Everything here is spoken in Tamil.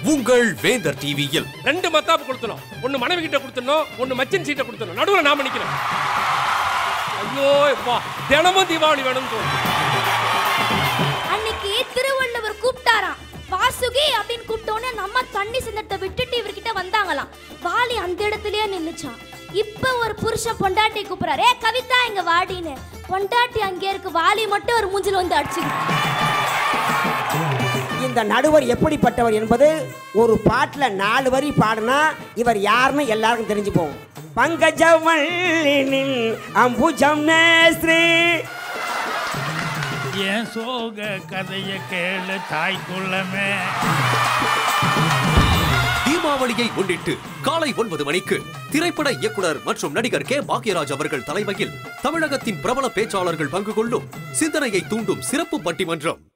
உங்கள் வேந்தர் டிவியில் ரெண்டு மத்தாப்பு கொடுத்தணும் ஒன்னு மனைவி கிட்ட கொடுத்தணும் ஒன்னு மச்சின் சீட்டை கொடுத்தணும் நடுவுல நாம நிக்கிறோம் ஐயோ எப்பா தினமும் தீபாவளி வேணும்னு தோணும் அன்னைக்கு திருவள்ளுவர் கூப்பிட்டாராம் வாசுகி அப்படின்னு கூப்பிட்டோன்னே நம்ம தண்ணி சிந்தத்தை விட்டுட்டு இவர்கிட்ட வந்தாங்களாம் வாலி அந்த இடத்துலயே நின்னுச்சான் இப்ப ஒரு புருஷன் பொண்டாட்டி கூப்பிடுறாரு ஏ கவிதா இங்க வாடின்னு பொண்டாட்டி அங்கே இருக்கு வாலி மட்டும் ஒரு மூஞ்சில வந்து அடிச்சுக்கிட்டு இந்த நடுவர் எப்படிப்பட்டவர் என்பது ஒரு பாட்டில் நாலு வரி பாடினா இவர் யாருன்னு எல்லாருக்கும் தெரிஞ்சு போகும் பங்கஜவல்லினின் அம்புஜம் நேஸ்ரீ என் சோக கதைய கேளு தாய் குள்ளமே தீபாவளியை முன்னிட்டு காலை ஒன்பது மணிக்கு திரைப்பட இயக்குனர் மற்றும் நடிகர் கே பாக்யராஜ் அவர்கள் தலைமையில் தமிழகத்தின் பிரபல பேச்சாளர்கள் பங்கு கொள்ளும் சிந்தனையை தூண்டும் சிறப்பு பட்டிமன்றம்